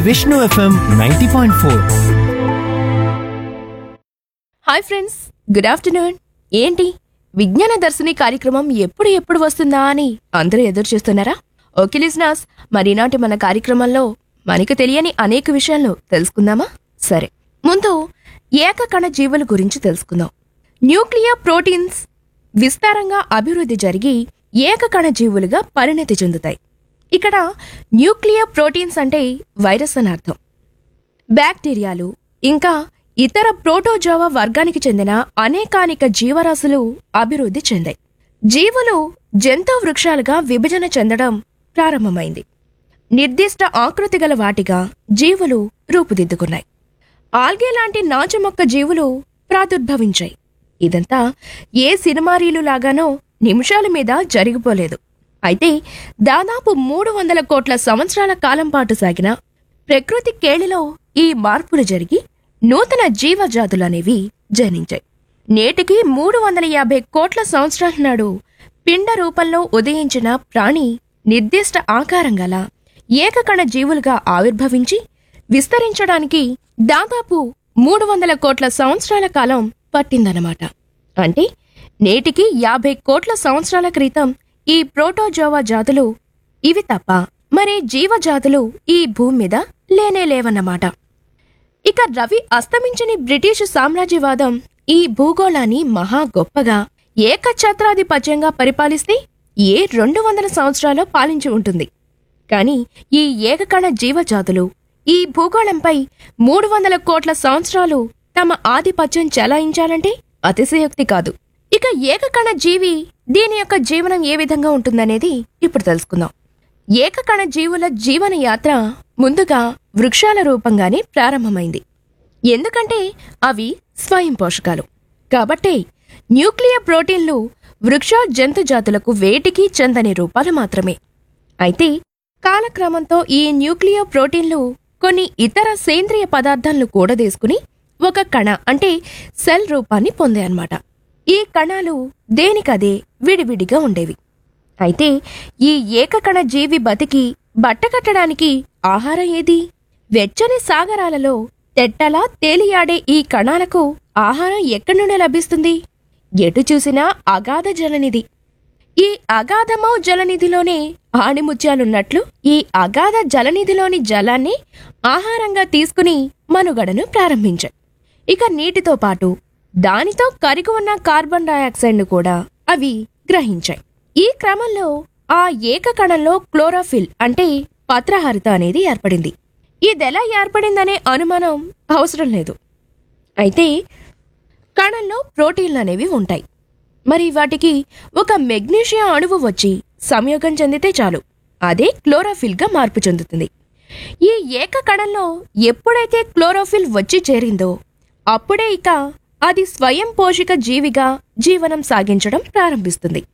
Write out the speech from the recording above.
Vishnu FM ninety point four hi friends good afternoon ఏంటి విజ్ఞాన దర్శిని కార్యక్రమం ఎప్పుడు ఎప్పుడు వస్తుందా అని అందరూ ఎదురు చూస్తున్నారా ఓకే లిజనర్స్ మరి ఈనాటి మన కార్యక్రమంలో మనకు తెలియని అనేక విషయాలను తెలుసుకుందామా సరే ముందు ఏకకణ జీవుల గురించి తెలుసుకుందాం న్యూక్లియర్ ప్రోటీన్స్ విస్తారంగా అభివృద్ధి జరిగి ఏకకణ జీవులుగా పరిణతి చెందుతాయి ఇక్కడ న్యూక్లియర్ ప్రోటీన్స్ అంటే వైరస్ అని అర్థం బ్యాక్టీరియాలు ఇంకా ఇతర ప్రోటోజోవా వర్గానికి చెందిన అనేకానిక జీవరాశులు అభివృద్ధి చెందాయి జీవులు జంతు వృక్షాలుగా విభజన చెందడం ప్రారంభమైంది నిర్దిష్ట ఆకృతి గల వాటిగా జీవులు రూపుదిద్దుకున్నాయి ఆల్గే లాంటి నాచు మొక్క జీవులు ప్రాదుర్భవించాయి ఇదంతా ఏ సినిమారీలు లాగానో నిమిషాల మీద జరిగిపోలేదు అయితే దాదాపు మూడు వందల కోట్ల సంవత్సరాల కాలం పాటు సాగిన ప్రకృతి కేళిలో ఈ మార్పులు జరిగి నూతన జీవజాతులనేవి జనించాయి నేటికి మూడు వందల యాభై కోట్ల సంవత్సరాల నాడు పిండ రూపంలో ఉదయించిన ప్రాణి నిర్దిష్ట ఆకారం గల ఏకకణ జీవులుగా ఆవిర్భవించి విస్తరించడానికి దాదాపు మూడు వందల కోట్ల సంవత్సరాల కాలం పట్టిందన్నమాట అంటే నేటికి యాభై కోట్ల సంవత్సరాల క్రితం ఈ ప్రోటోజోవా జాతులు ఇవి తప్ప మరే జీవజాతులు ఈ భూమి మీద లేనే లేవన్నమాట ఇక రవి అస్తమించని బ్రిటిషు సామ్రాజ్యవాదం ఈ భూగోళాన్ని మహా గొప్పగా ఏకఛత్రాధిపత్యంగా పరిపాలిస్తే ఏ రెండు వందల సంవత్సరాలు పాలించి ఉంటుంది కాని ఈ ఏకకణ జీవజాతులు ఈ భూగోళంపై మూడు వందల కోట్ల సంవత్సరాలు తమ ఆధిపత్యం చెలాయించాలంటే అతిశయోక్తి కాదు ఇక ఏకకణ జీవి దీని యొక్క జీవనం ఏ విధంగా ఉంటుందనేది ఇప్పుడు తెలుసుకుందాం ఏకకణ జీవుల జీవన యాత్ర ముందుగా వృక్షాల రూపంగానే ప్రారంభమైంది ఎందుకంటే అవి స్వయం పోషకాలు కాబట్టే న్యూక్లియర్ ప్రోటీన్లు వృక్ష జంతు జాతులకు వేటికి చెందని రూపాలు మాత్రమే అయితే కాలక్రమంతో ఈ న్యూక్లియర్ ప్రోటీన్లు కొన్ని ఇతర సేంద్రియ పదార్థాలను కూడదీసుకుని ఒక కణ అంటే సెల్ రూపాన్ని పొందాయన్నమాట ఈ కణాలు దేనికదే విడివిడిగా ఉండేవి అయితే ఈ ఏకకణ జీవి బతికి బట్టకట్టడానికి ఆహారం ఏది వెచ్చని సాగరాలలో తెట్టలా తేలియాడే ఈ కణాలకు ఆహారం ఎక్కడి నుండి లభిస్తుంది ఎటు చూసినా అగాధ జలనిధి ఈ అగాధమౌ జలనిధిలోనే ఆణిముత్యాలున్నట్లు ఈ అగాధ జలనిధిలోని జలాన్ని ఆహారంగా తీసుకుని మనుగడను ప్రారంభించాయి ఇక నీటితో పాటు దానితో కరిగి ఉన్న కార్బన్ డయాక్సైడ్ను కూడా అవి గ్రహించాయి ఈ క్రమంలో ఆ ఏకకణంలో క్లోరోఫిల్ అంటే పత్రహరిత అనేది ఏర్పడింది ఇదెలా ఏర్పడిందనే అనుమానం అవసరం లేదు అయితే కణంలో ప్రోటీన్లు అనేవి ఉంటాయి మరి వాటికి ఒక మెగ్నీషియం అణువు వచ్చి సంయోగం చెందితే చాలు అదే క్లోరోఫిల్గా మార్పు చెందుతుంది ఈ ఏక కణంలో ఎప్పుడైతే క్లోరోఫిల్ వచ్చి చేరిందో అప్పుడే ఇక అది స్వయం పోషక జీవిగా జీవనం సాగించడం ప్రారంభిస్తుంది